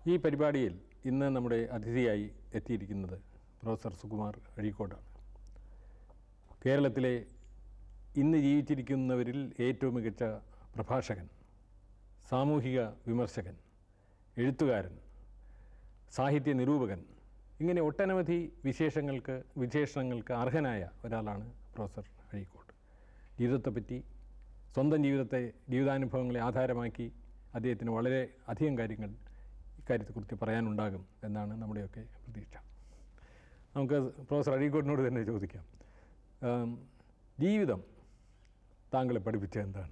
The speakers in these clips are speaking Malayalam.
ഈ പരിപാടിയിൽ ഇന്ന് നമ്മുടെ അതിഥിയായി എത്തിയിരിക്കുന്നത് പ്രൊഫസർ സുകുമാർ അഴീക്കോടാണ് കേരളത്തിലെ ഇന്ന് ജീവിച്ചിരിക്കുന്നവരിൽ ഏറ്റവും മികച്ച പ്രഭാഷകൻ സാമൂഹിക വിമർശകൻ എഴുത്തുകാരൻ സാഹിത്യ നിരൂപകൻ ഇങ്ങനെ ഒട്ടനവധി വിശേഷങ്ങൾക്ക് വിശേഷണങ്ങൾക്ക് അർഹനായ ഒരാളാണ് പ്രൊഫസർ അഴീക്കോട് ജീവിതത്തെപ്പറ്റി സ്വന്തം ജീവിതത്തെ ജീവിതാനുഭവങ്ങളെ ആധാരമാക്കി അദ്ദേഹത്തിന് വളരെ അധികം കാര്യങ്ങൾ ഇക്കാര്യത്തെക്കുറിച്ച് പറയാനുണ്ടാകും എന്നാണ് നമ്മുടെയൊക്കെ പ്രതീക്ഷ നമുക്ക് പ്രൊഫസർ അഴീക്കോടിനോട് തന്നെ ചോദിക്കാം ആം, ജീവിതം താങ്കളെ പഠിപ്പിച്ചത് എന്താണ്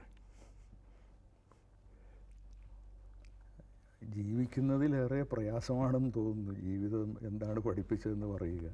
ജീവിക്കുന്നതിലേറെ പ്രയാസമാണെന്ന് തോന്നുന്നു ജീവിതം എന്താണ് പഠിപ്പിച്ചതെന്ന് പറയുക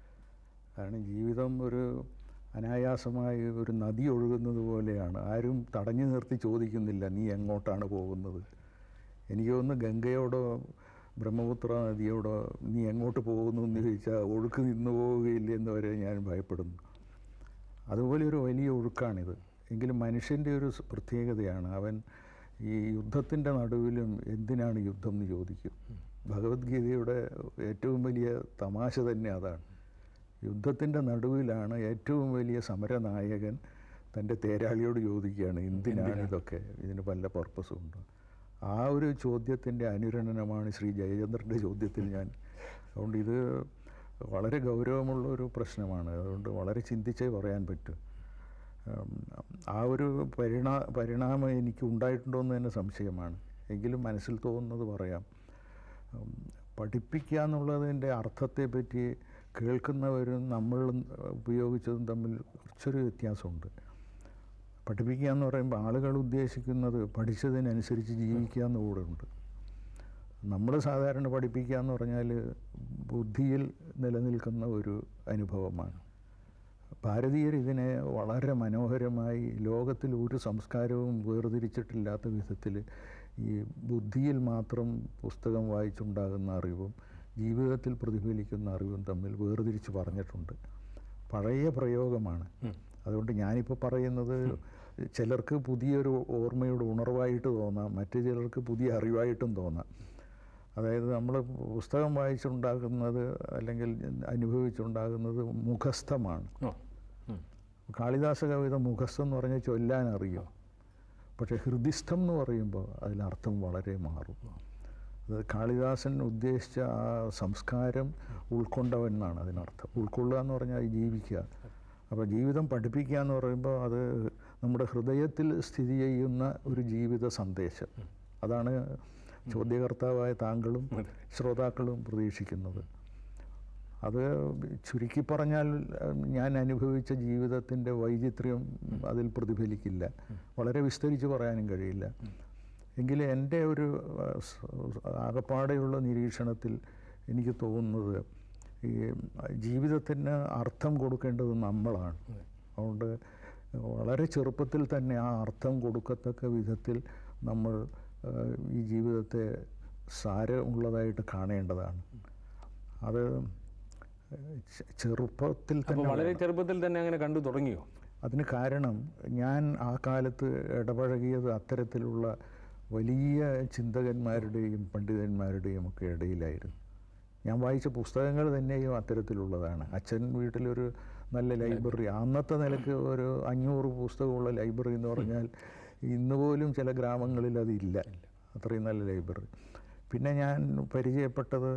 കാരണം ജീവിതം ഒരു അനായാസമായി ഒരു നദി ഒഴുകുന്നത് പോലെയാണ് ആരും തടഞ്ഞു നിർത്തി ചോദിക്കുന്നില്ല നീ എങ്ങോട്ടാണ് പോകുന്നത് എനിക്ക് തോന്നുന്നു ഗംഗയോടോ ബ്രഹ്മപുത്ര നദിയോടോ നീ എങ്ങോട്ട് പോകുന്നു എന്ന് ചോദിച്ചാൽ ഒഴുക്ക് നിന്നു പോവുകയില്ല എന്ന് വരെ ഞാൻ ഭയപ്പെടുന്നു അതുപോലെ ഒരു വലിയ ഒഴുക്കാണിത് എങ്കിലും മനുഷ്യൻ്റെ ഒരു സ് പ്രത്യേകതയാണ് അവൻ ഈ യുദ്ധത്തിൻ്റെ നടുവിലും എന്തിനാണ് യുദ്ധം എന്ന് ചോദിക്കും ഭഗവത്ഗീതയുടെ ഏറ്റവും വലിയ തമാശ തന്നെ അതാണ് യുദ്ധത്തിൻ്റെ നടുവിലാണ് ഏറ്റവും വലിയ സമരനായകൻ തൻ്റെ തേരാളിയോട് ചോദിക്കുകയാണ് എന്തിനാണ് ഇതൊക്കെ ഇതിന് വല്ല പർപ്പസും ഉണ്ടോ ആ ഒരു ചോദ്യത്തിൻ്റെ അനുരണനമാണ് ശ്രീ ജയചന്ദ്രൻ്റെ ചോദ്യത്തിൽ ഞാൻ അതുകൊണ്ട് ഇത് വളരെ ഗൗരവമുള്ള ഒരു പ്രശ്നമാണ് അതുകൊണ്ട് വളരെ ചിന്തിച്ചേ പറയാൻ പറ്റും ഉം, ആ ഒരു പരിണാ പരിണാമം എനിക്ക് ഉണ്ടായിട്ടുണ്ടോ എന്ന് തന്നെ സംശയമാണ് എങ്കിലും മനസ്സിൽ തോന്നുന്നത് പറയാം ഉം, പഠിപ്പിക്കുക എന്നുള്ളതിൻ്റെ അർത്ഥത്തെപ്പറ്റി കേൾക്കുന്നവരും നമ്മൾ ഉപയോഗിച്ചതും തമ്മിൽ കുറച്ചൊരു വ്യത്യാസമുണ്ട് പഠിപ്പിക്കുക എന്ന് പറയുമ്പോൾ ആളുകൾ ഉദ്ദേശിക്കുന്നത് പഠിച്ചതിനനുസരിച്ച് ജീവിക്കുക എന്ന് കൂടെ ഉണ്ട് നമ്മൾ സാധാരണ പഠിപ്പിക്കുക എന്ന് പറഞ്ഞാൽ ബുദ്ധിയിൽ നിലനിൽക്കുന്ന ഒരു അനുഭവമാണ് ഭാരതീയർ ഇതിനെ വളരെ മനോഹരമായി ലോകത്തിൽ ഒരു സംസ്കാരവും വേർതിരിച്ചിട്ടില്ലാത്ത വിധത്തിൽ ഈ ബുദ്ധിയിൽ മാത്രം പുസ്തകം വായിച്ചുണ്ടാകുന്ന അറിവും ജീവിതത്തിൽ പ്രതിഫലിക്കുന്ന അറിവും തമ്മിൽ വേർതിരിച്ച് പറഞ്ഞിട്ടുണ്ട് പഴയ പ്രയോഗമാണ് അതുകൊണ്ട് ഞാനിപ്പോൾ പറയുന്നത് ചിലർക്ക് പുതിയൊരു ഓർമ്മയുടെ ഉണർവായിട്ട് തോന്നാം മറ്റു ചിലർക്ക് പുതിയ അറിവായിട്ടും തോന്നാം അതായത് നമ്മൾ പുസ്തകം വായിച്ചുണ്ടാകുന്നത് അല്ലെങ്കിൽ അനുഭവിച്ചുണ്ടാകുന്നത് മുഖസ്ഥമാണ് ഓ ഉം. കാളിദാസ കവിത മുഖസ്ഥം എന്ന് പറഞ്ഞാൽ ചൊല്ലാൻ അറിയും പക്ഷേ ഹൃദിസ്ഥം എന്ന് പറയുമ്പോൾ അതിലർത്ഥം വളരെ മാറും അത് കാളിദാസൻ ഉദ്ദേശിച്ച ആ സംസ്കാരം ഉൾക്കൊണ്ടവൻ എന്നാണ് അതിനർത്ഥം ഉൾക്കൊള്ളുക എന്ന് പറഞ്ഞാൽ ജീവിക്കുക അപ്പോൾ ജീവിതം പഠിപ്പിക്കുക എന്ന് പറയുമ്പോൾ അത് നമ്മുടെ ഹൃദയത്തിൽ സ്ഥിതി ചെയ്യുന്ന ഒരു ജീവിത സന്ദേശം അതാണ് ചോദ്യകർത്താവായ താങ്കളും ശ്രോതാക്കളും പ്രതീക്ഷിക്കുന്നത് അത് ചുരുക്കി പറഞ്ഞാൽ ഉം, ഞാൻ അനുഭവിച്ച ജീവിതത്തിൻ്റെ വൈചിത്ര്യം അതിൽ പ്രതിഫലിക്കില്ല വളരെ വിസ്തരിച്ച് പറയാനും കഴിയില്ല എങ്കിലും എൻ്റെ ഒരു ആ, സ്- ആകപ്പാടെയുള്ള നിരീക്ഷണത്തിൽ എനിക്ക് തോന്നുന്നത് ഈ ജീവിതത്തിന് അർത്ഥം കൊടുക്കേണ്ടത് നമ്മളാണ് അതുകൊണ്ട് വളരെ ചെറുപ്പത്തിൽ തന്നെ ആ അർത്ഥം കൊടുക്കത്തക്ക വിധത്തിൽ നമ്മൾ ആ, ഈ ജീവിതത്തെ സാരമുള്ളതായിട്ട് കാണേണ്ടതാണ് അത് ചെ- ചെറുപ്പത്തിൽ അപ്പോൾ തന്നെ വളരെ ചെറുപ്പത്തിൽ തന്നെ അങ്ങനെ കണ്ടു തുടങ്ങിയോ അതിന് കാരണം ഞാൻ ആ കാലത്ത് ഇടപഴകിയത് അത്തരത്തിലുള്ള വലിയ ചിന്തകന്മാരുടെയും പണ്ഡിതന്മാരുടെയും ഒക്കെ ഇടയിലായിരുന്നു ഞാൻ വായിച്ച പുസ്തകങ്ങൾ തന്നെയും അത്തരത്തിലുള്ളതാണ് അച്ഛൻ വീട്ടിലൊരു നല്ല ലൈബ്രറി അന്നത്തെ നിലക്ക് ഒരു അഞ്ഞൂറ് പുസ്തകമുള്ള ലൈബ്രറി എന്ന് പറഞ്ഞാൽ ഇന്ന് പോലും ചില ഗ്രാമങ്ങളിൽ അതില്ല അത്രയും നല്ല ലൈബ്രറി പിന്നെ ഞാൻ പരിചയപ്പെട്ടത്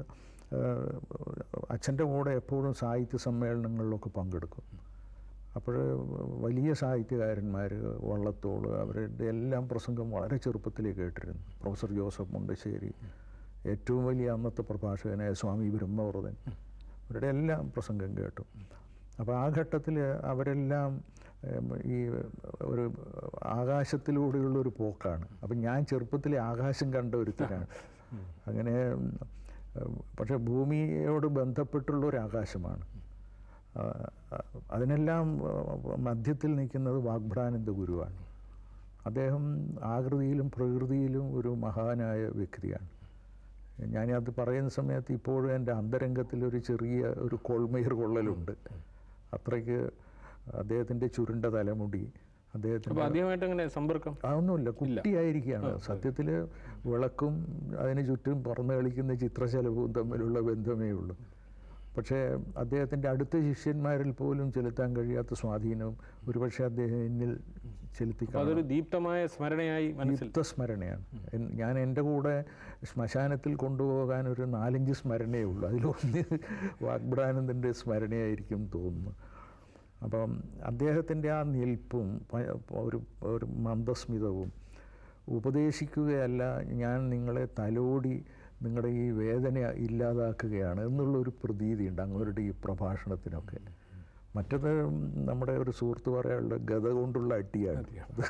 അച്ഛൻ്റെ കൂടെ എപ്പോഴും സാഹിത്യ സമ്മേളനങ്ങളിലൊക്കെ പങ്കെടുക്കും അപ്പോൾ വലിയ സാഹിത്യകാരന്മാർ വള്ളത്തോൾ അവരുടെ എല്ലാം പ്രസംഗം വളരെ ചെറുപ്പത്തിലേ കേട്ടിരുന്നു പ്രൊഫസർ ജോസഫ് മുണ്ടശ്ശേരി ഏറ്റവും വലിയ അന്നത്തെ പ്രഭാഷകനായ സ്വാമി ബ്രഹ്മവ്രതൻ അവരുടെ എല്ലാം പ്രസംഗം കേട്ടു അപ്പോൾ ആ ഘട്ടത്തിൽ അവരെല്ലാം ഏം, ഈ ഒരു ആകാശത്തിലൂടെയുള്ള ഒരു പോക്കാണ് അപ്പം ഞാൻ ചെറുപ്പത്തിലെ ആകാശം കണ്ട ഒരുത്തനാണ് അങ്ങനെ ഉം, പക്ഷേ ഭൂമിയോട് ബന്ധപ്പെട്ടുള്ള ഒരു ആകാശമാണ് ആ, അതിനെല്ലാം ആ, മധ്യത്തിൽ നിൽക്കുന്നത് വാഗ്ഭ്രാനന്ദ ഗുരുവാണ് അദ്ദേഹം ആകൃതിയിലും പ്രകൃതിയിലും ഒരു മഹാനായ വ്യക്തിയാണ് ഞാനത് പറയുന്ന സമയത്ത് ഇപ്പോഴും എൻ്റെ അന്തരംഗത്തിൽ ഒരു ചെറിയ ഒരു കൊൾമയിർ കൊള്ളലുണ്ട് അത്രയ്ക്ക് അദ്ദേഹത്തിൻ്റെ ചുരുണ്ട തലമുടി അദ്ദേഹത്തിന് അപ്പോൾ അദ്ദേഹമായിട്ട് എങ്ങനെ സമ്പർക്കം അതൊന്നുമില്ല കുട്ടിയായിരിക്കുകയാണ് സത്യത്തിൽ വിളക്കും അതിന് ചുറ്റും പറന്ന് കളിക്കുന്ന ചിത്രശലഭവും തമ്മിലുള്ള ബന്ധമേ ഉള്ളൂ പക്ഷേ അദ്ദേഹത്തിൻ്റെ അടുത്ത ശിഷ്യന്മാരിൽ പോലും ചെലുത്താൻ കഴിയാത്ത സ്വാധീനവും ഒരുപക്ഷെ അദ്ദേഹം എന്നിൽ ചെലുത്തി അപ്പോൾ അതൊരു ദീപ്തമായ സ്മരണയായി മനസ്സിൽ സ്മരണയാണ് ഞാൻ എൻ്റെ കൂടെ ശ്മശാനത്തിൽ കൊണ്ടുപോകാൻ ഒരു നാലഞ്ച് സ്മരണയേ ഉള്ളൂ അതിലൊന്ന് വാഗ്ബ്രാനന്ദൻ്റെ സ്മരണയായിരിക്കും തോന്നുന്നു അപ്പം അദ്ദേഹത്തിൻ്റെ ആ നിൽപ്പും പ- ഒരു ഒരു മന്ദസ്മിതവും ഉപദേശിക്കുകയല്ല ഞാൻ നിങ്ങളെ തലോടി നിങ്ങളുടെ ഈ വേദന ഇല്ലാതാക്കുകയാണ് എന്നുള്ളൊരു പ്രതീതിയുണ്ട് അങ്ങവരുടെ ഈ പ്രഭാഷണത്തിനൊക്കെ മറ്റത് നമ്മുടെ ഒരു സുഹൃത്ത് പറയാനുള്ള ഗത കൊണ്ടുള്ള അട്ടിയാണ് അത്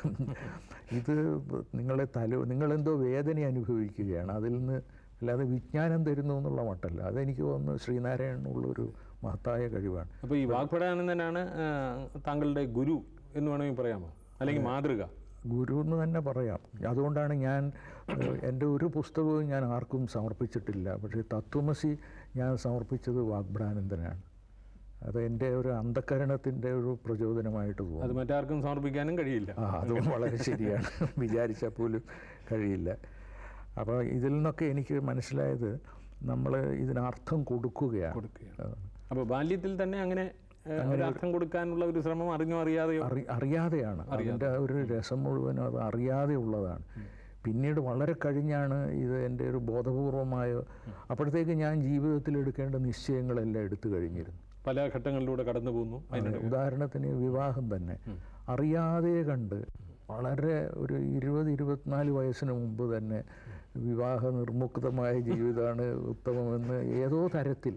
ഇത് നിങ്ങളെ തലോ നിങ്ങളെന്തോ വേദന അനുഭവിക്കുകയാണ് അതിൽ നിന്ന് അല്ലാതെ വിജ്ഞാനം തരുന്നു എന്നുള്ള മട്ടല്ല അതെനിക്ക് തോന്നുന്നു ശ്രീനാരായണനുള്ളൊരു മഹത്തായ കഴിവാണ് അപ്പോൾ ഈ വാഗ്ഭടാനന്ദനാണ് ആ, താങ്കളുടെ ഗുരു എന്ന് വേണമെങ്കിൽ പറയാമോ അല്ലെങ്കിൽ മാതൃക ഗുരു എന്ന് തന്നെ പറയാം അതുകൊണ്ടാണ് ഞാൻ ഏഹ്, എൻ്റെ ഒരു പുസ്തകവും ഞാൻ ആർക്കും സമർപ്പിച്ചിട്ടില്ല പക്ഷേ തത്വമസി ഞാൻ സമർപ്പിച്ചത് വാഗ്ഭടാനന്ദനാണ് അത് എൻ്റെ ഒരു അന്ധകരണത്തിൻ്റെ ഒരു പ്രചോദനമായിട്ട് തോന്നുന്നു അത് മറ്റാർക്കും സമർപ്പിക്കാനും കഴിയില്ല ആ അതും വളരെ ശരിയാണ് വിചാരിച്ചാൽ പോലും കഴിയില്ല അപ്പോൾ ഇതിൽ നിന്നൊക്കെ എനിക്ക് മനസ്സിലായത് നമ്മൾ ഇതിനർത്ഥം കൊടുക്കുകയാണ് കൊടുക്കുകയാണ് അപ്പോൾ ബാല്യത്തിൽ തന്നെ അങ്ങനെ ഏ, ഒരു അർത്ഥം കൊടുക്കാനുള്ള ഒരു ശ്രമം അറിഞ്ഞോ അറിയാതെയോ അറി അറിയാതെയാണ് അതിൻ്റെ ഒരു രസം മുഴുവനും അത് അറിയാതെ ഉള്ളതാണ് പിന്നീട് വളരെ കഴിഞ്ഞാണ് ഇത് എൻ്റെ ഒരു ബോധപൂർവമായ അപ്പോഴത്തേക്ക് ഞാൻ ജീവിതത്തിൽ എടുക്കേണ്ട നിശ്ചയങ്ങളെല്ലാം എടുത്തു കഴിഞ്ഞിരുന്നു പല ഘട്ടങ്ങളിലൂടെ കടന്നു പോകുന്നു അതിനിടെ ഉദാഹരണത്തിന് വിവാഹം തന്നെ അറിയാതെ കണ്ട് വളരെ ഒരു ഇരുപത് ഇരുപത്തിനാല് വയസ്സിന് മുമ്പ് തന്നെ വിവാഹ നിർമുക്തമായ ജീവിതമാണ് ഉത്തമമെന്ന് ഏതോ തരത്തിൽ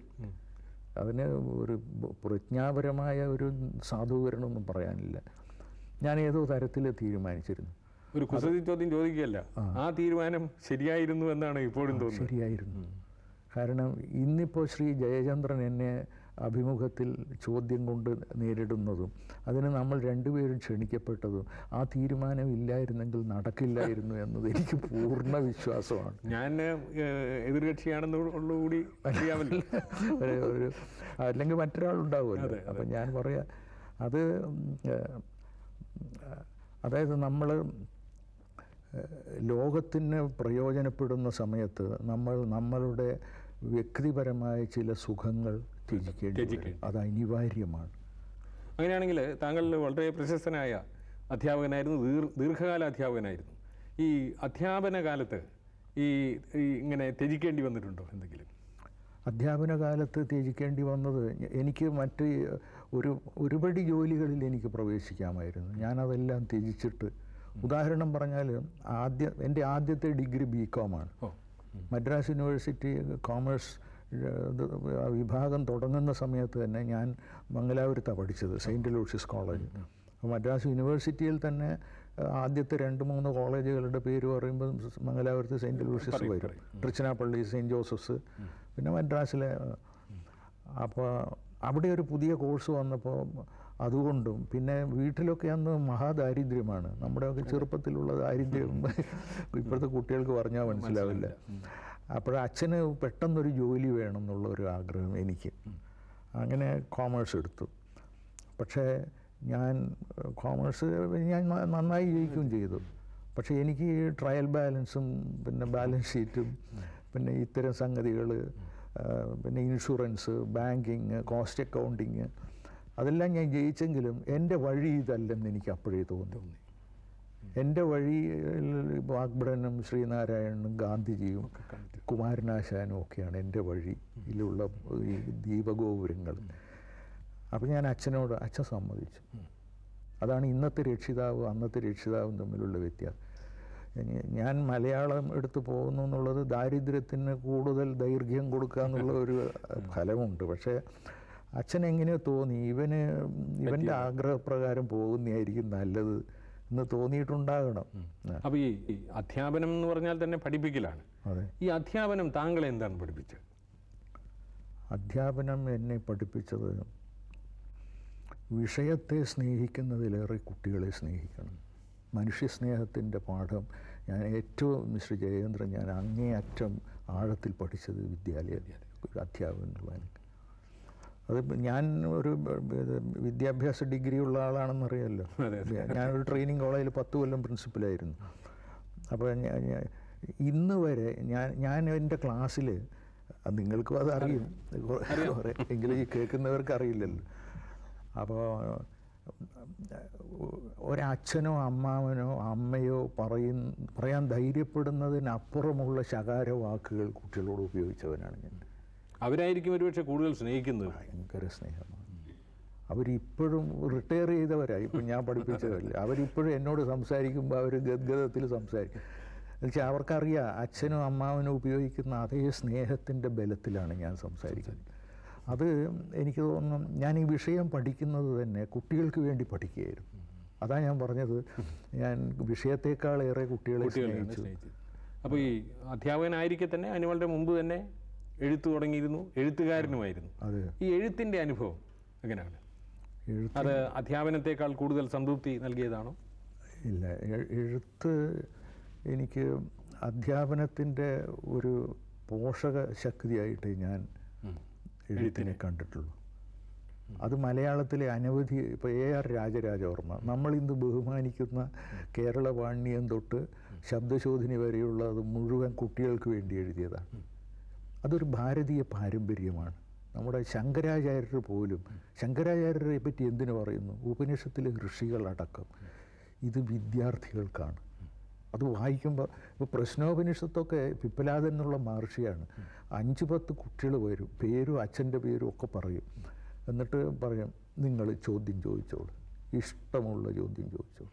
അതിന് ഒരു ബ- പ്രജ്ഞാപരമായ ഒരു സാധൂകരണമൊന്നും പറയാനില്ല ഞാൻ ഏതോ തരത്തിൽ തീരുമാനിച്ചിരുന്നു ഒരു കുസൃതി ചോദ്യം ചോദിക്കുകയല്ല ആ തീരുമാനം ശരിയായിരുന്നു എന്നാണ് ഇപ്പോഴും തോന്നുന്നത് ശരിയായിരുന്നു കാരണം ഇന്നിപ്പോൾ ശ്രീ ജയചന്ദ്രൻ എന്നെ അഭിമുഖത്തിൽ ചോദ്യം കൊണ്ട് നേരിടുന്നതും അതിന് നമ്മൾ രണ്ടുപേരും ക്ഷണിക്കപ്പെട്ടതും ആ തീരുമാനം ഇല്ലായിരുന്നെങ്കിൽ നടക്കില്ലായിരുന്നു എന്നത് എനിക്ക് പൂർണ്ണ വിശ്വാസമാണ് ഞാൻ ഏ, എതിർകക്ഷിയാണെന്നുള്ള കൂടി അറിയാമല്ലോ ഒരു ഒരു അല്ലെങ്കിൽ മറ്റൊരാളുണ്ടാവുമല്ലോ അപ്പം ഞാൻ പറയാ അത് ഉം, ഏഹ്, അതായത് നമ്മൾ ലോകത്തിന് പ്രയോജനപ്പെടുന്ന സമയത്ത് നമ്മൾ നമ്മളുടെ വ്യക്തിപരമായ ചില സുഖങ്ങൾ ത്യജിക്കേണ്ടി വരും അത് അനിവാര്യമാണ് അങ്ങനെയാണെങ്കിൽ താങ്കൾ വളരെ പ്രശസ്തനായ അധ്യാപകനായിരുന്നു ദീർ ദീർഘകാല അധ്യാപകനായിരുന്നു ഈ അധ്യാപന കാലത്ത് ഈ ഈ ഇങ്ങനെ ത്യജിക്കേണ്ടി വന്നിട്ടുണ്ടോ എന്തെങ്കിലും അധ്യാപന കാലത്ത് ത്യജിക്കേണ്ടി വന്നത് എനിക്ക് മറ്റ് ഒരു ഒരുപടി ജോലികളിൽ എനിക്ക് പ്രവേശിക്കാമായിരുന്നു ഞാനതെല്ലാം ത്യജിച്ചിട്ട് ഉദാഹരണം പറഞ്ഞാൽ ആദ്യ എൻ്റെ ആദ്യത്തെ ഡിഗ്രി ബി കോമാണ് ഓ മദ്രാസ് യൂണിവേഴ്സിറ്റി കോമേഴ്സ് ഏഹ്, ഇത് ആ വിഭാഗം തുടങ്ങുന്ന സമയത്ത് തന്നെ ഞാൻ മംഗലാപുരത്താണ് പഠിച്ചത് സെയിൻറ്റ് ലൂഷ്യസ് കോളേജ് അപ്പോൾ മദ്രാസ് യൂണിവേഴ്സിറ്റിയിൽ തന്നെ ഏഹ്, ആദ്യത്തെ രണ്ട് മൂന്ന് കോളേജുകളുടെ പേര് പറയുമ്പോൾ മംഗലാപുരത്ത് സെയിൻറ്റ് ലൂഷ്യസ് വരും ട്രിച്ചനാപ്പള്ളി സെയിൻറ്റ് ജോസഫ്സ് പിന്നെ മദ്രാസിലെ അപ്പോൾ അവിടെ ഒരു പുതിയ കോഴ്സ് വന്നപ്പോൾ അതുകൊണ്ടും പിന്നെ വീട്ടിലൊക്കെ അന്ന് മഹാദാരിദ്ര്യമാണ് നമ്മുടെയൊക്കെ ചെറുപ്പത്തിലുള്ള ദാരിദ്ര്യം ഇപ്പോഴത്തെ കുട്ടികൾക്ക് പറഞ്ഞാൽ മനസ്സിലാവില്ല അപ്പോൾ അച്ഛന് പെട്ടെന്നൊരു ജോലി വേണം എന്നുള്ള ഒരു ആഗ്രഹം എനിക്ക് അങ്ങനെ കോമേഴ്സ് എടുത്തു പക്ഷേ ഞാൻ കോമേഴ്സ് ഞാൻ ന- നന്നായി ജയിക്കുകയും ചെയ്തു പക്ഷേ എനിക്ക് ഈ ട്രയൽ ബാലൻസും പിന്നെ ബാലൻസ് ഷീറ്റും പിന്നെ ഇത്തരം സംഗതികൾ പിന്നെ ഇൻഷുറൻസ് ബാങ്കിങ് കോസ്റ്റ് അക്കൗണ്ടിങ് അതെല്ലാം ഞാൻ ജയിച്ചെങ്കിലും എൻ്റെ വഴി ഇതല്ലെന്ന് എനിക്ക് അപ്പോഴേ തോന്നി എൻ്റെ വഴി വാഗ്ഭടനും ശ്രീനാരായണനും ഗാന്ധിജിയും കുമാരനാശാനും ഒക്കെയാണ് എൻ്റെ വഴിയിലുള്ള ഈ ദീപഗോപുരങ്ങൾ അപ്പോൾ ഞാൻ അച്ഛനോട് അച്ഛൻ സമ്മതിച്ചു അതാണ് ഇന്നത്തെ രക്ഷിതാവ് അന്നത്തെ രക്ഷിതാവും തമ്മിലുള്ള വ്യത്യാസം ഇനി ഞാൻ മലയാളം എടുത്ത് പോകുന്നു എന്നുള്ളത് ദാരിദ്ര്യത്തിന് കൂടുതൽ ദൈർഘ്യം കൊടുക്കുക എന്നുള്ള ഒരു ഫലമുണ്ട് പക്ഷേ അച്ഛൻ എങ്ങനെയോ തോന്നി ഇവന് ഇവൻ്റെ ആഗ്രഹപ്രകാരം പോകുന്നതായിരിക്കും നല്ലത് എന്ന് തോന്നിയിട്ടുണ്ടാകണം ആ, അപ്പോൾ ഈ ഈ അധ്യാപനം എന്ന് പറഞ്ഞാൽ തന്നെ പഠിപ്പിക്കലാണ് അതെ ഈ അധ്യാപനം താങ്കളെ എന്താണ് പഠിപ്പിച്ചത് അധ്യാപനം എന്നെ പഠിപ്പിച്ചത് വിഷയത്തെ സ്നേഹിക്കുന്നതിലേറെ കുട്ടികളെ സ്നേഹിക്കണം മനുഷ്യസ്നേഹത്തിൻ്റെ പാഠം ഞാൻ ഏറ്റവും മിസ്റ്റർ ജയേന്ദ്രൻ ഞാൻ അങ്ങേയറ്റം ആഴത്തിൽ പഠിച്ചത് വിദ്യാലയ ഒരു അധ്യാപകൻ എന്നുള്ളതിന് അത് ഞാൻ ഒരു ബ- ബ- വിദ്യാഭ്യാസ ഡിഗ്രി ഉള്ള ആളാണെന്നറിയാമല്ലോ അതെ ഞാനൊരു ട്രെയിനിങ് കോളേജിൽ പത്ത് കൊല്ലം പ്രിൻസിപ്പലായിരുന്നു അപ്പോൾ ഞാൻ ഞാൻ- ഇന്ന് വരെ ഞാൻ ഞാൻ എൻ്റെ ക്ലാസ്സിൽ നിങ്ങൾക്കും അത് അറിയും കുറേ എങ്കിലും ഈ കേൾക്കുന്നവർക്ക് അറിയില്ലല്ലോ അപ്പോൾ ഒരച്ഛനോ അമ്മാവനോ അമ്മയോ പറയും പറയാൻ ധൈര്യപ്പെടുന്നതിനപ്പുറമുള്ള ശകാര വാക്കുകൾ കുട്ടികളോട് ഉപയോഗിച്ചവനാണ് ഞാൻ അവരായിരിക്കും ഒരുപക്ഷെ കൂടുതൽ സ്നേഹിക്കുന്നത് ഭയങ്കര സ്നേഹമാണ് അവരിപ്പോഴും റിട്ടയർ ചെയ്തവരായി ഇപ്പം ഞാൻ പഠിപ്പിച്ചതല്ല അവരിപ്പോഴും എന്നോട് സംസാരിക്കുമ്പോൾ അവർ ഗദ്ഗതത്തിൽ സംസാരിക്കും എന്നുവെച്ചാൽ അവർക്കറിയാം അച്ഛനും അമ്മാവനും ഉപയോഗിക്കുന്ന അതേ സ്നേഹത്തിൻ്റെ ബലത്തിലാണ് ഞാൻ സംസാരിക്കുന്നത് അത് എനിക്ക് തോന്നുന്നു ഞാൻ ഈ വിഷയം പഠിക്കുന്നത് തന്നെ കുട്ടികൾക്ക് വേണ്ടി പഠിക്കുകയായിരുന്നു അതാ ഞാൻ പറഞ്ഞത് ഞാൻ വിഷയത്തെക്കാളേറെ കുട്ടികളെ കുട്ടികളെയാണ് സ്നേഹിച്ചു സ്നേഹിച്ചത് അപ്പോൾ ഈ അധ്യാപകനായിരിക്കെ തന്നെ അതിന് വളരെ മുമ്പ് തന്നെ എഴുത്തു തുടങ്ങിയിരുന്നു എഴുത്തുകാരനുമായിരുന്നു അത് ഈ എഴുത്തിൻ്റെ അനുഭവം എങ്ങനെയാണ് എഴുത്ത് അത് അധ്യാപനത്തെക്കാൾ കൂടുതൽ സംതൃപ്തി നൽകിയതാണോ ഇല്ല എ- എഴുത്ത് എനിക്ക് അധ്യാപനത്തിൻ്റെ ഒരു പോഷക ശക്തിയായിട്ട് ഞാൻ എഴുത്തിനെ കണ്ടിട്ടുള്ളൂ അത് മലയാളത്തിലെ അനവധി ഇപ്പോൾ എ ആർ രാജരാജവർമ്മ നമ്മൾ ഇന്ന് ബഹുമാനിക്കുന്ന കേരള വാണ്യം തൊട്ട് ശബ്ദശോധിനി വരെയുള്ളത് മുഴുവൻ കുട്ടികൾക്ക് വേണ്ടി എഴുതിയതാണ് അതൊരു ഭാരതീയ പാരമ്പര്യമാണ് നമ്മുടെ ശങ്കരാചാര്യർ പോലും ശങ്കരാചാര്യരെ പറ്റി എന്തിനു പറയുന്നു ഉപനിഷത്തിലെ ഋഷികളടക്കം ഇത് വിദ്യാർത്ഥികൾക്കാണ് അത് വായിക്കുമ്പോൾ ഇപ്പോൾ പ്രശ്നോപനിഷത്തൊക്കെ പിപ്പലാദൻ എന്നുള്ള മഹർഷിയാണ് അഞ്ച് പത്ത് കുട്ടികൾ വരും പേരും അച്ഛൻ്റെ പേരും ഒക്കെ പറയും എന്നിട്ട് പറയും നിങ്ങൾ ചോദ്യം ചോദിച്ചോളൂ ഇഷ്ടമുള്ള ചോദ്യം ചോദിച്ചോളൂ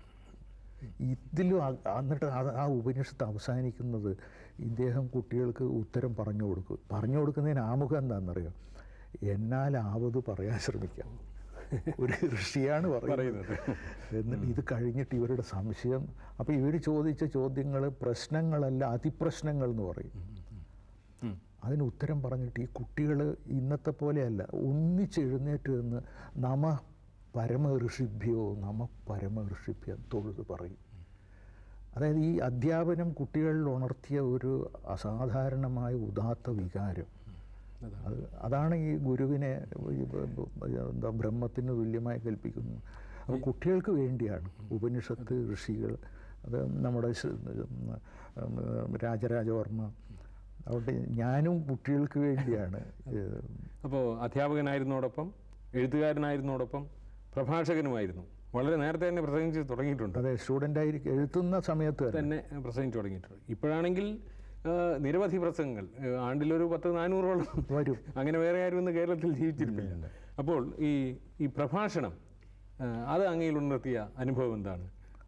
ഇതിലും ആ- എന്നിട്ട് അത് ആ ഉപനിഷത്ത് അവസാനിക്കുന്നത് ഇദ്ദേഹം കുട്ടികൾക്ക് ഉത്തരം പറഞ്ഞു കൊടുക്കും പറഞ്ഞു കൊടുക്കുന്നതിന് ആമുഖം എന്താണെന്നറിയോ എന്നാലാവത് പറയാൻ ശ്രമിക്കാം ഒരു ഋഷിയാണ് പറയുന്നത് പറയുന്നത് എന്നിട്ട് ഇത് കഴിഞ്ഞിട്ട് ഇവരുടെ സംശയം അപ്പോൾ ഇവർ ചോദിച്ച ചോദ്യങ്ങൾ പ്രശ്നങ്ങളല്ല അതിപ്രശ്നങ്ങൾ എന്ന് പറയും ഉം. അതിന് ഉത്തരം പറഞ്ഞിട്ട് ഈ കുട്ടികൾ ഇന്നത്തെ പോലെയല്ല ഒന്നിച്ചെഴുന്നേറ്റ് നിന്ന് നമ പരമ ഋഷിഭ്യോ നമ പരമ ഋഷിഭ്യം തൊഴുത് പറയും അതായത് ഈ അധ്യാപനം കുട്ടികളിൽ ഉണർത്തിയ ഒരു അസാധാരണമായ ഉദാത്ത വികാരം അതാണ്. അത് അതാണ് ഈ ഗുരുവിനെ ഈ ബ- ബ- എന്താ ബ്രഹ്മത്തിന് തുല്യമായി കൽപ്പിക്കുന്നു അപ്പോൾ കുട്ടികൾക്ക് വേണ്ടിയാണ് ഉപനിഷത്ത് ഋഷികൾ അത് നമ്മുടെ ശ- ഉം, രാജരാജവർമ്മ അതുകൊണ്ട് ഞാനും കുട്ടികൾക്ക് വേണ്ടിയാണ് ഏഹ്, അപ്പോൾ അധ്യാപകനായിരുന്നോടൊപ്പം എഴുത്തുകാരനായിരുന്നോടൊപ്പം പ്രഭാഷകനുമായിരുന്നു വളരെ നേരത്തെ തന്നെ പ്രസംഗിച്ച് തുടങ്ങിയിട്ടുണ്ട് അതെ സ്റ്റുഡൻ്റായിരിക്കും എഴുതുന്ന സമയത്ത് തന്നെ തന്നെ പ്രസംഗിച്ച് തുടങ്ങിയിട്ടുണ്ട് ഇപ്പോഴാണെങ്കിൽ ആ, നിരവധി പ്രസംഗങ്ങൾ ആ, ആണ്ടിലൊരു പത്ത് നാനൂറോളം വരും അങ്ങനെ വേറെ ആരും ഇന്ന് കേരളത്തിൽ ജീവിച്ചിരിപ്പില്ല അപ്പോൾ ഈ ഈ പ്രഭാഷണം ആ, അത് അങ്ങയിൽ ഉണർത്തിയ അനുഭവം എന്താണ്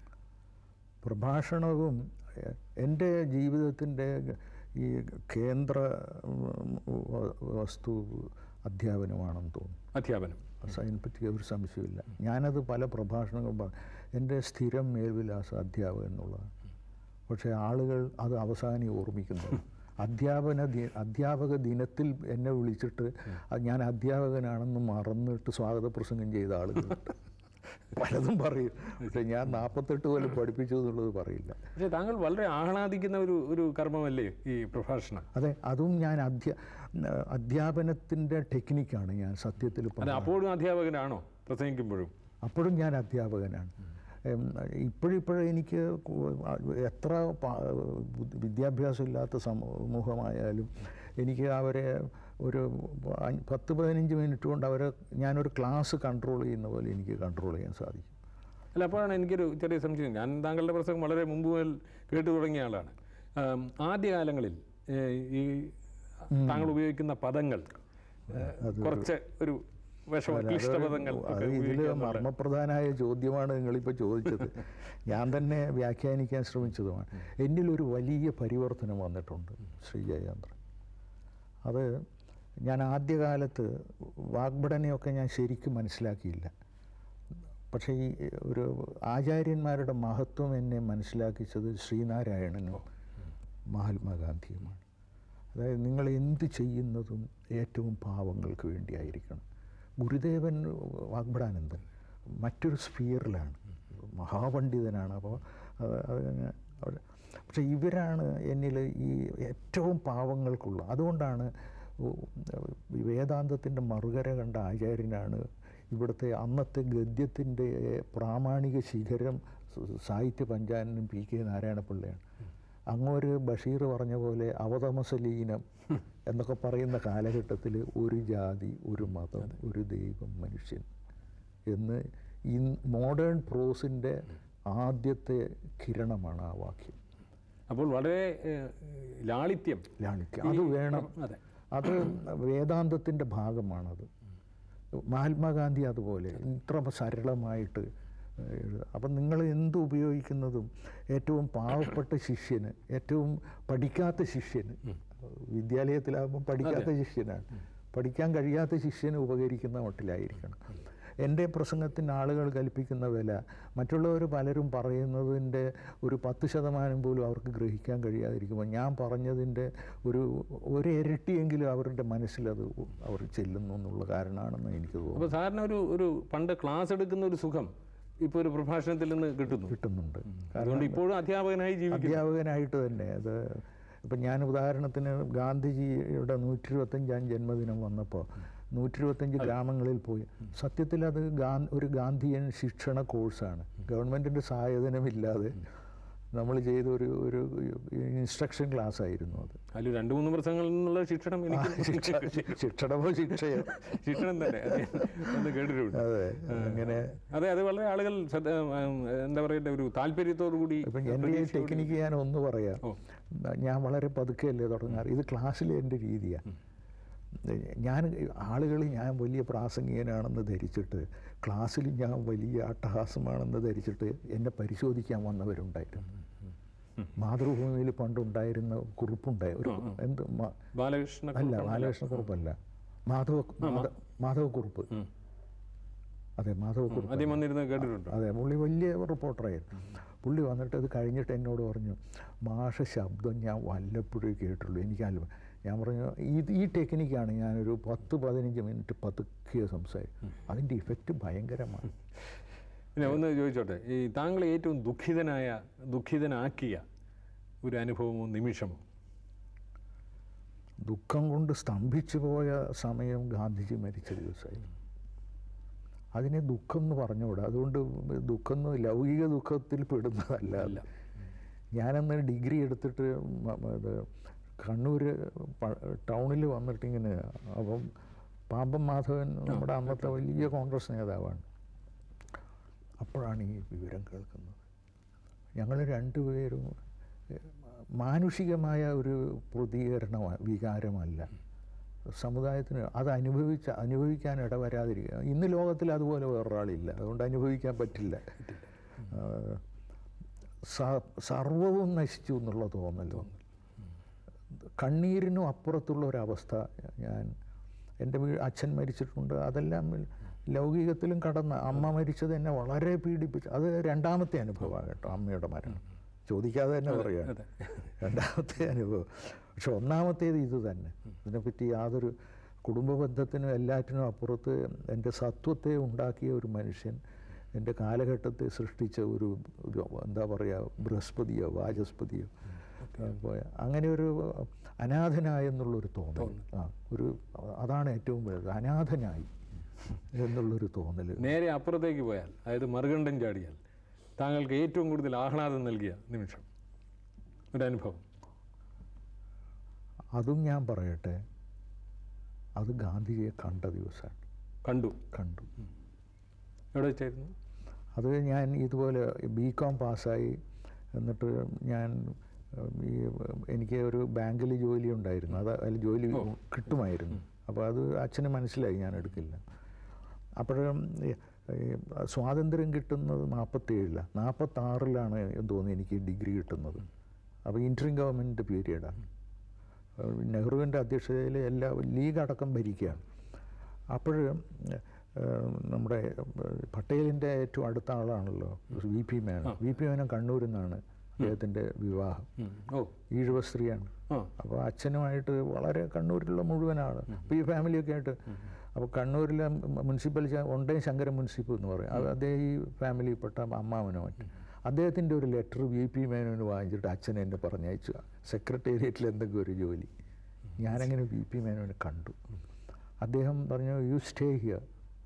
പ്രഭാഷണവും എ- എൻ്റെ ജീവിതത്തിൻ്റെ ഈ കേന്ദ്ര ഉം, വ- വസ്തു അധ്യാപനമാണെന്ന് തോന്നുന്നു അധ്യാപനം പക്ഷെ അതിനെപ്പറ്റി ഒരു സംശയമില്ല ഞാനത് പല പ്രഭാഷണങ്ങളും പറ എൻ്റെ സ്ഥിരം മേൽവിലാസ അധ്യാപകൻ എന്നുള്ളതാണ് പക്ഷേ ആളുകൾ അത് അവസാനം ഓർമ്മിക്കുന്നു അധ്യാപന ദി അധ്യാപക ദിനത്തിൽ എന്നെ വിളിച്ചിട്ട് അത് ഞാൻ അധ്യാപകനാണെന്ന് മറന്നിട്ട് സ്വാഗത പ്രസംഗം ചെയ്ത ആളുകളുണ്ട് പലതും പറയും പക്ഷേ ഞാൻ നാൽപ്പത്തെട്ട് കൊല്ലം പഠിപ്പിച്ചു എന്നുള്ളത് പറയില്ല പക്ഷേ താങ്കൾ വളരെ ആഹ്ലാദിക്കുന്ന ഒരു ഒരു കർമ്മമല്ലേ ഈ പ്രഭാഷണം അതെ അതും ഞാൻ അധ്യാ അധ്യാപനത്തിൻ്റെ ടെക്നിക്കാണ് ഞാൻ സത്യത്തിൽ അത് അപ്പോഴും അധ്യാപകനാണോ പ്രസംഗിക്കുമ്പോഴും അപ്പോഴും ഞാൻ അധ്യാപകനാണ് ഇപ്പോഴിപ്പോഴും എനിക്ക് കു- എത്ര പ- ബുദ്ധി- വിദ്യാഭ്യാസം ഇല്ലാത്ത സമൂഹമായാലും എനിക്ക് അവരെ ഒരു അഞ്ച് പത്ത് പതിനഞ്ച് മിനിറ്റ് കൊണ്ട് അവരെ ഞാനൊരു ക്ലാസ് കൺട്രോൾ ചെയ്യുന്ന പോലെ എനിക്ക് കൺട്രോൾ ചെയ്യാൻ സാധിക്കും അല്ല അപ്പോഴാണ് എനിക്കൊരു ചെറിയ സംശയം ഞാൻ താങ്കളുടെ പ്രസംഗം വളരെ മുമ്പ് മുതൽ കേട്ടു തുടങ്ങിയ ആളാണ് ആം, ആദ്യകാലങ്ങളിൽ ഏ, ഈ താങ്കൾ ഉപയോഗിക്കുന്ന പദങ്ങൾ ഏ, കുറച്ച് ഒരു വിഷമ ക്ലിഷ്ട പദങ്ങൾ അത് ഒക്കെ ഇതിൽ ഉപയോഗിക്കാറുണ്ട്. മർമ്മപ്രധാനമായ ചോദ്യമാണ് നിങ്ങളിപ്പോൾ ചോദിച്ചത് ഞാൻ തന്നെ വ്യാഖ്യാനിക്കാൻ ശ്രമിച്ചതുമാണ് എന്നിലൊരു വലിയ പരിവർത്തനം വന്നിട്ടുണ്ട് ശ്രീ ജയചന്ദ്രൻ അത് ഞാൻ ആദ്യകാലത്ത് വാഗ്ഭടനെയൊക്കെ ഞാൻ ശരിക്കും മനസ്സിലാക്കിയില്ല പക്ഷേ ഈ ഒരു ആചാര്യന്മാരുടെ മഹത്വം എന്നെ മനസ്സിലാക്കിച്ചത് ശ്രീനാരായണനും മഹാത്മാഗാന്ധിയുമാണ് അതായത് നിങ്ങൾ എന്ത് ചെയ്യുന്നതും ഏറ്റവും പാവങ്ങൾക്ക് വേണ്ടിയായിരിക്കണം ഗുരുദേവൻ വാഗ്ഭടാനന്ദൻ മറ്റൊരു സ്ഫിയറിലാണ് മഹാപണ്ഡിതനാണ് അപ്പോൾ അത് അത് അവിടെ പക്ഷേ ഇവരാണ് എന്നിൽ ഈ ഏറ്റവും പാവങ്ങൾക്കുള്ള അതുകൊണ്ടാണ് വേദാന്തത്തിൻ്റെ മറുകര കണ്ട ആചാര്യനാണ് ഇവിടുത്തെ അന്നത്തെ ഗദ്യത്തിൻ്റെ പ്രാമാണിക ശിഖരം സ- സാഹിത്യ പഞ്ചാനനും പി കെ നാരായണപിള്ളയാണ് അങ്ങൊരു ബഷീർ പറഞ്ഞ പോലെ അവതമസലീനം എന്നൊക്കെ പറയുന്ന കാലഘട്ടത്തിൽ ഒരു ജാതി ഒരു മതം ഒരു ദൈവം മനുഷ്യൻ എന്ന് ഈ മോഡേൺ പ്രോസിൻ്റെ ആദ്യത്തെ കിരണമാണ് ആ വാക്യം അപ്പോൾ വളരെ ഏഹ്, ലാളിത്യം ലാളിത്യം അത് വേണം അതെ അത് വേദാന്തത്തിൻ്റെ ഭാഗമാണത് മഹാത്മാഗാന്ധി അതുപോലെ ഇത്ര സരളമായിട്ട് എഴുതുക അപ്പം നിങ്ങൾ എന്ത് ഉപയോഗിക്കുന്നതും ഏറ്റവും പാവപ്പെട്ട ശിഷ്യന് ഏറ്റവും പഠിക്കാത്ത ശിഷ്യന് വിദ്യാലയത്തിലാകുമ്പോൾ പഠിക്കാത്ത ശിഷ്യനാണ് പഠിക്കാൻ കഴിയാത്ത ശിഷ്യന് ഉപകരിക്കുന്ന മട്ടിലായിരിക്കണം എൻ്റെ പ്രസംഗത്തിന് ആളുകൾ കൽപ്പിക്കുന്ന വില മറ്റുള്ളവർ പലരും പറയുന്നതിൻ്റെ ഒരു പത്ത് ശതമാനം പോലും അവർക്ക് ഗ്രഹിക്കാൻ കഴിയാതിരിക്കുമ്പോൾ ഞാൻ പറഞ്ഞതിൻ്റെ ഒരു ഒരു ഇരട്ടിയെങ്കിലും അവരുടെ മനസ്സിലത് അവർ ചെല്ലുന്നു എന്നുള്ള കാരണമാണെന്ന് എനിക്ക് തോന്നുന്നു അപ്പോൾ സാറിന് ഒരു ഒരു പണ്ട് ക്ലാസ് എടുക്കുന്ന ഒരു സുഖം ഇപ്പോൾ ഒരു പ്രഭാഷണത്തിൽ നിന്ന് കിട്ടുന്നു കിട്ടുന്നുണ്ട് അതുകൊണ്ട് ഇപ്പോഴും അധ്യാപകനായി ജീവിക്കും അധ്യാപകനായിട്ട് തന്നെ അത് ഇപ്പം ഞാൻ ഉദാഹരണത്തിന് ഗാന്ധിജിയുടെ നൂറ്റി ഇരുപത്തഞ്ചാം ജന്മദിനം വന്നപ്പോൾ നൂറ്റി ഇരുപത്തഞ്ച് ഗ്രാമങ്ങളിൽ പോയി സത്യത്തിൽ അത് ഗാ ഒരു ഗാന്ധിയൻ ശിക്ഷണ കോഴ്സാണ് ഗവൺമെൻറ്റിൻ്റെ സഹായധനമില്ലാതെ നമ്മൾ ചെയ്ത ഒരു ഒരു ഇൻസ്ട്രക്ഷൻ ക്ലാസ് ആയിരുന്നു അത് അതിൽ രണ്ട് മൂന്ന് പ്രസംഗങ്ങളിൽ നിന്നുള്ള ശിക്ഷണം എനിക്ക് ശിക്ഷ- ശിക്ഷണമോ ശിക്ഷയോ ശിക്ഷണം തന്നെ അത് ഒന്ന് കേട്ടിട്ടുണ്ട് അതെ അങ്ങനെ അതെ അത് വളരെ ആളുകൾ ശ്രദ്ധ ഉം, എന്താ പറയട്ടെ ഒരു താല്പര്യത്തോടു കൂടി ഇപ്പം എൻ്റെ ഈ ടെക്നിക്ക് ഞാൻ ഒന്ന് പറയാം ഓ. ഞാൻ വളരെ പതുക്കെയല്ലേ തുടങ്ങാറ് ഇത് ക്ലാസ്സിലെ എൻ്റെ രീതിയാണ് ഞാൻ ആളുകൾ ഞാൻ വലിയ പ്രാസംഗികനാണെന്ന് ധരിച്ചിട്ട് ക്ലാസ്സിൽ ഞാൻ വലിയ അട്ടഹാസമാണെന്ന് ധരിച്ചിട്ട് എന്നെ പരിശോധിക്കാൻ വന്നവരുണ്ടായിരുന്നു മാതൃഭൂമിയിൽ പണ്ടുണ്ടായിരുന്ന കുറിപ്പുണ്ടായി ഒരു എന്ത് മ- ബാലകൃഷ്ണ അല്ല ബാലകൃഷ്ണ കുറുപ്പല്ല മാധവ മാധ- മാധവക്കുറുപ്പ് ഉം. അതെ മാധവക്കുറുപ്പ് ആദ്യം വന്നിരുന്നത് കേട്ടിട്ടുണ്ട് അതെ പുള്ളി വലിയ റിപ്പോർട്ടറായിരുന്നു പുള്ളി വന്നിട്ട് അത് കഴിഞ്ഞിട്ട് എന്നോട് പറഞ്ഞു മാഷ ശബ്ദം ഞാൻ വല്ലപ്പോഴേ കേട്ടുള്ളൂ എനിക്ക് അല്ല ഞാൻ പറഞ്ഞു ഇത് ഈ ടെക്നിക്കാണ് ഞാനൊരു പത്ത് പതിനഞ്ച് മിനിറ്റ് പതുക്കിയ സംസാരിക്കും അതിൻ്റെ ഇഫക്റ്റ് ഭയങ്കരമാണ് പിന്നെ ഒന്ന് ചോദിച്ചോട്ടെ ഈ താങ്കൾ ഏറ്റവും ദുഃഖിതനായ ദുഃഖിതനാക്കിയ ഒരു അനുഭവമോ നിമിഷമോ ദുഃഖം കൊണ്ട് സ്തംഭിച്ചു പോയ സമയം ഗാന്ധിജി മരിച്ച ദിവസമായിരുന്നു അതിനെ ദുഃഖം എന്ന് പറഞ്ഞുകൂടാ അതുകൊണ്ട് ദുഃഖം എന്ന് ലൗകിക ദുഃഖത്തിൽ പെടുന്നതല്ല അല്ല. ഞാനന്ന് ഡിഗ്രി എടുത്തിട്ട് മ- മ- ഇത് കണ്ണൂർ ടൗണിൽ വന്നിട്ട് ഇങ്ങനെ അപ്പം പാമ്പൻ മാധവൻ നമ്മുടെ അന്നത്തെ വലിയ കോൺഗ്രസ് നേതാവാണ് അപ്പോഴാണ് ഈ വിവരം കേൾക്കുന്നത് ഞങ്ങൾ രണ്ടുപേരും ഏഹ്, മാനുഷികമായ ഒരു പ്രതികരണമാണ് വികാരമല്ല സമുദായത്തിന് അത് അനുഭവിച്ച അനുഭവിക്കാൻ ഇടവരാതിരിക്കുക ഇന്ന് ലോകത്തിൽ അതുപോലെ വേറൊരാളില്ല അതുകൊണ്ട് അനുഭവിക്കാൻ പറ്റില്ല ആഹ്, സ- സർവവും നശിച്ചു എന്നുള്ള തോന്നൽ കണ്ണീരിനും അപ്പുറത്തുള്ള ഒരവസ്ഥ ഞാൻ എൻ്റെ വീ അച്ഛൻ മരിച്ചിട്ടുണ്ട് അതെല്ലാം ലൗകികത്തിലും കടന്ന് അമ്മ മരിച്ചത് എന്നെ വളരെ പീഡിപ്പിച്ചു അത് രണ്ടാമത്തെ അനുഭവമാണ് കേട്ടോ അമ്മയുടെ മരണം ചോദിക്കാതെ തന്നെ പറയുകയാണ് അതെ രണ്ടാമത്തെ അനുഭവം പക്ഷെ ഒന്നാമത്തേത് ഇത് തന്നെ ഇതിനെപ്പറ്റി യാതൊരു കുടുംബ ബന്ധത്തിനും എല്ലാറ്റിനും അപ്പുറത്ത് എൻ്റെ സത്വത്തെ ഉണ്ടാക്കിയ ഒരു മനുഷ്യൻ എൻ്റെ കാലഘട്ടത്തെ സൃഷ്ടിച്ച ഒരു ഒരു എന്താ പറയുക ബൃഹസ്പതിയോ വാചസ്പതിയോ അപ്പോൾ അങ്ങനെ ഒരു അനാഥനായി എന്നുള്ളൊരു തോന്നൽ ആ ഒരു അതാണ് ഏറ്റവും വലുത് അനാഥനായി എന്നുള്ളൊരു തോന്നൽ നേരെ അപ്പുറത്തേക്ക് പോയാൽ അതായത് മറുകണ്ഠം ചാടിയാൽ താങ്കൾക്ക് ഏറ്റവും കൂടുതൽ ആഹ്ലാദം നൽകിയ നിമിഷം ഒരു അനുഭവം അതും ഞാൻ പറയട്ടെ അത് ഗാന്ധിജിയെ കണ്ട ദിവസമാണ് കണ്ടു കണ്ടു എവിടെ വെച്ചായിരുന്നു അത് ഞാൻ ഇതുപോലെ ബി കോം പാസ്സായി എന്നിട്ട് ഞാൻ ഉം, ഈ ഉം, എനിക്ക് ഒരു ബാങ്കിൽ ജോലി ഉണ്ടായിരുന്നു അത് അതിൽ ജോലി കിട്ടുമായിരുന്നു അപ്പോൾ അത് അച്ഛന് മനസ്സിലായി ഞാൻ എടുക്കില്ല അപ്പോഴും ഈ, ഈ സ്വാതന്ത്ര്യം കിട്ടുന്നത് നാൽപ്പത്തേഴിലാണ് നാൽപ്പത്താറിലാണ് തോന്നുന്നു എനിക്ക് ഡിഗ്രി കിട്ടുന്നത് അപ്പോൾ ഇൻട്രീം ഗവൺമെൻറ് പീരീഡാണ് നെഹ്റുവിൻ്റെ അധ്യക്ഷതയിൽ എല്ലാ ലീഗ് അടക്കം ഭരിക്കുകയാണ് അപ്പോൾ നമ്മുടെ ഏഹ്, പട്ടേലിൻ്റെ ഏറ്റവും അടുത്ത ആളാണല്ലോ V P Menon V P Menon കണ്ണൂരിൽ നിന്നാണ് അദ്ദേഹത്തിൻ്റെ വിവാഹം ഉം. ഓ ഈഴവ സ്ത്രീയാണ് ആ അപ്പോൾ അച്ഛനുമായിട്ട് വളരെ കണ്ണൂരിലുള്ള മുഴുവനാണ് അപ്പോൾ ഈ ഫാമിലിയൊക്കെ ആയിട്ട് അപ്പോൾ കണ്ണൂരിലെ മുനിസിപ്പൽ ഒണ്ടേ ശങ്കരൻ മുനിസിപ്പൽ എന്ന് പറയും അത് അദ്ദേഹം ഈ ഫാമിലിയിൽപ്പെട്ട അമ്മാവനോ മറ്റും അദ്ദേഹത്തിൻ്റെ ഒരു ലെറ്റർ വി പി മേനോന് വാങ്ങിച്ചിട്ട് അച്ഛൻ എന്നെ പറഞ്ഞയച്ചു സെക്രട്ടേറിയറ്റിൽ എന്തെങ്കിലും ഒരു ജോലി ഞാനങ്ങനെ വി പി മേനോനെ കണ്ടു അദ്ദേഹം പറഞ്ഞു you stay here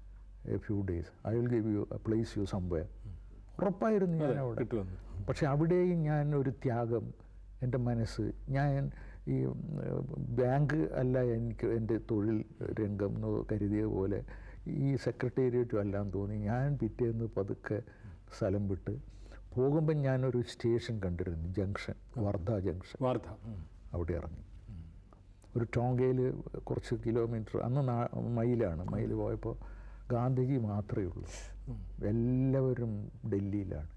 a few days I will give you place you somewhere ഉറപ്പായിരുന്നു ഞാൻ അവിടെ കിട്ടുമെന്ന് പക്ഷെ അവിടെയും ഞാൻ ഒരു ത്യാഗം എൻ്റെ മനസ്സ് ഞാൻ ഈ ഉം, ബാങ്ക് അല്ല എനിക്ക് എൻ്റെ തൊഴിൽ രംഗം എന്ന് കരുതിയ പോലെ ഈ സെക്രട്ടേറിയറ്റും എല്ലാം തോന്നി ഞാൻ പിറ്റേന്ന് പതുക്കെ സ്ഥലം വിട്ട് പോകുമ്പം ഞാനൊരു സ്റ്റേഷൻ കണ്ടിരുന്നു ജംഗ്ഷൻ വർദ്ധ ജംഗ്ഷൻ വാർത്ത ഉം. അവിടെ ഇറങ്ങി ഒരു ടോങ്കയിൽ കുറച്ച് കിലോമീറ്റർ അന്ന് നാ- മയിലാണ് മയിൽ പോയപ്പോൾ ഗാന്ധിജി മാത്രമേ ഉള്ളൂ എല്ലാവരും ഡൽഹിയിലാണ്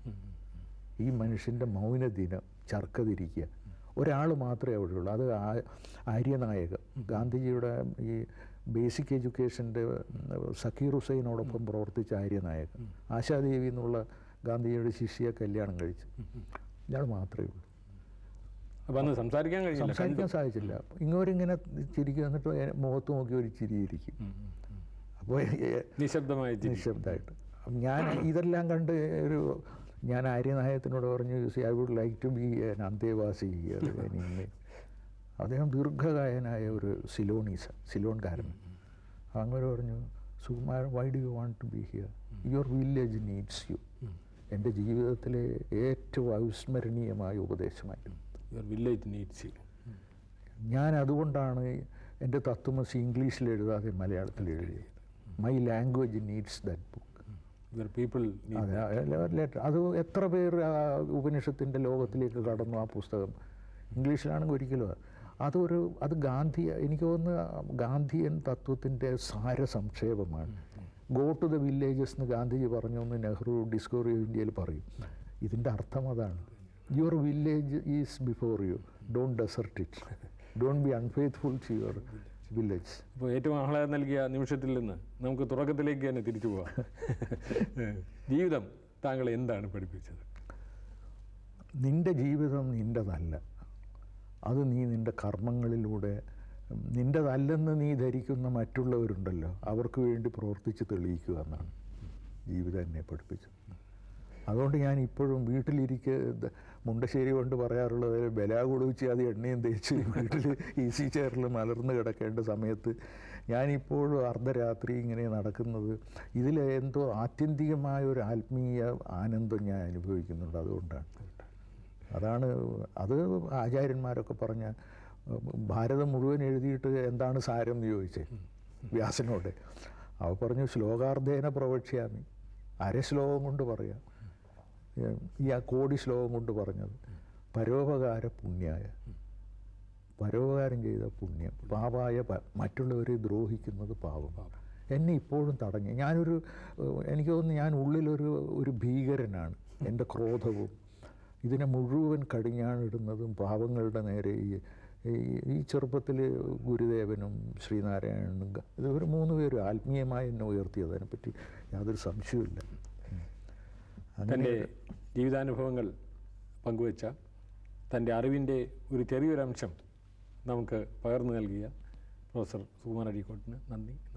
ഈ മനുഷ്യൻ്റെ മൗനദിനം ചർക്കതിരിക്കുക ഒരാൾ മാത്രമേ അവിടെ ഉള്ളൂ അത് ആ- ആര്യനായകൻ ഗാന്ധിജിയുടെ ഈ ബേസിക് എഡ്യൂക്കേഷൻ്റെ സക്കീർ ഹുസൈനോടൊപ്പം പ്രവർത്തിച്ച ആര്യനായകൻ ആശാദേവി എന്നുള്ള ഗാന്ധിജിയുടെ ശിഷ്യയെ കല്യാണം കഴിച്ചു ഇയാൾ മാത്രമേ ഉള്ളൂ അപ്പൊ അന്ന് സംസാരിക്കാൻ കഴിഞ്ഞില്ല സംസാരിക്കാൻ സാധിച്ചില്ല ഇങ്ങോരിങ്ങനെ ചിരിക്കും എന്നിട്ട് എ- മുഖത്ത് നോക്കി ഒരു ചിരിയിരിക്കും അപ്പോൾ നിശബ്ദമായി ചിരി. നിശബ്ദമായിട്ട് അപ്പം ഞാൻ ഇതെല്ലാം കണ്ട് ഒരു ഞാൻ ആര്യനായകത്തിനോട് പറഞ്ഞു see I would like to be an അന്തേവാസി here in India." അദ്ദേഹം ദീർഘകായനായ ഒരു സിലോണീസ സിലോൺകാരൻ അങ്ങനെ പറഞ്ഞു Sukumaran why do you want to be here your village needs you എൻ്റെ ജീവിതത്തിലെ ഏറ്റവും അവിസ്മരണീയമായ ഉപദേശമായിരുന്നു യുവർ വില്ലേജ് നീഡ്സ് യു ഞാൻ അതുകൊണ്ടാണ് എൻ്റെ തത്വമസി ഇംഗ്ലീഷിൽ എഴുതാതെ മലയാളത്തിൽ എഴുതിയത് my language needs that book your people അതെ ആ, ലെ- ലെറ്റർ അത് എത്ര പേർ ആ ഉപനിഷത്തിൻ്റെ ലോകത്തിലേക്ക് കടന്നു ആ പുസ്തകം ഇംഗ്ലീഷിലാണെങ്കിൽ ഒരിക്കലും അതൊരു അത് ഗാന്ധി എനിക്ക് തോന്നുന്നു ഗാന്ധിയൻ തത്വത്തിൻ്റെ സാരസംക്ഷേപമാണ് ഗോ ടു ദ വില്ലേജസ് എന്ന് ഗാന്ധിജി പറഞ്ഞു എന്ന് നെഹ്റു ഡിസ്കവറി ഓഫ് ഇന്ത്യയിൽ പറയും ഇതിൻ്റെ അർത്ഥം അതാണ് your village is before you don't desert it don't be unfaithful to your village ഇപ്പോൾ ഏറ്റവും ആഹ്ലാദം നൽകിയ നിമിഷത്തിൽ നിന്ന് നമുക്ക് തുടക്കത്തിലേക്ക് തന്നെ തിരിച്ചു പോവാം ജീവിതം താങ്കളെ എന്താണ് പഠിപ്പിച്ചത് നിൻ്റെ ജീവിതം നിൻ്റെതല്ല അത് നീ നിൻ്റെ കർമ്മങ്ങളിലൂടെ ഉം, നിൻ്റെതല്ലെന്ന് നീ ധരിക്കുന്ന മറ്റുള്ളവരുണ്ടല്ലോ അവർക്ക് വേണ്ടി പ്രവർത്തിച്ച് തെളിയിക്കുക എന്നാണ് ജീവിതം എന്നെ പഠിപ്പിച്ചത് അതുകൊണ്ട് ഞാൻ ഇപ്പോഴും വീട്ടിലിരിക്കെ ദ- മുണ്ടശ്ശേരി കൊണ്ട് പറയാറുള്ളത് ബലാ കുളിച്ച് അത് എണ്ണയും തേച്ച് വീട്ടിൽ ഈസി ചെയറിൽ മലർന്ന് കിടക്കേണ്ട സമയത്ത് ഞാനിപ്പോഴും അർദ്ധരാത്രി ഇങ്ങനെ നടക്കുന്നത് ഇതിൽ എന്തോ ആത്യന്തികമായ ഒരു ആത്മീയ ആനന്ദം ഞാൻ അനുഭവിക്കുന്നുണ്ട് അതുകൊണ്ടാണ് അതാണ് അത് ആചാര്യന്മാരൊക്കെ പറഞ്ഞ ഉം, ഭാരതം മുഴുവൻ എഴുതിയിട്ട് എന്താണ് സാരം എന്ന് ചോദിച്ചേ വ്യാസനോട് അവ പറഞ്ഞു ശ്ലോകാർദ്ധേന പ്രവക്ഷ്യാമി അര ശ്ലോകം കൊണ്ട് പറയാം ഏം, ഈ ആ കോടി ശ്ലോകം കൊണ്ട് പറഞ്ഞത് പരോപകാര പുണ്യായ പരോപകാരം ചെയ്ത പുണ്യം പാപായ പ- മറ്റുള്ളവരെ ദ്രോഹിക്കുന്നത് പാപം എന്നെ ഇപ്പോഴും തടഞ്ഞു ഞാനൊരു ഏഹ്, എനിക്ക് തോന്നുന്നു ഞാൻ ഉള്ളിലൊരു ഒരു ഭീകരനാണ് എൻ്റെ ക്രോധവും ഇതിനെ മുഴുവൻ കടിഞ്ഞാണിടുന്നതും പാവങ്ങളുടെ നേരെ ഈ ഈ- ഈ ചെറുപ്പത്തിൽ ഗുരുദേവനും ശ്രീനാരായണനും ഗ- ഇത് ഒരു മൂന്ന് പേരും ആത്മീയമായി എന്നെ ഉയർത്തിയത് അതിനെപ്പറ്റി യാതൊരു സംശയവുമില്ല തൻ്റെ ജീവിതാനുഭവങ്ങൾ പങ്കുവച്ച തൻ്റെ അറിവിൻ്റെ ഒരു ചെറിയൊരംശം നമുക്ക് പകർന്നു നൽകിയ പ്രൊഫസർ സുകുമാർ അഴീക്കോട്ടിന് നന്ദി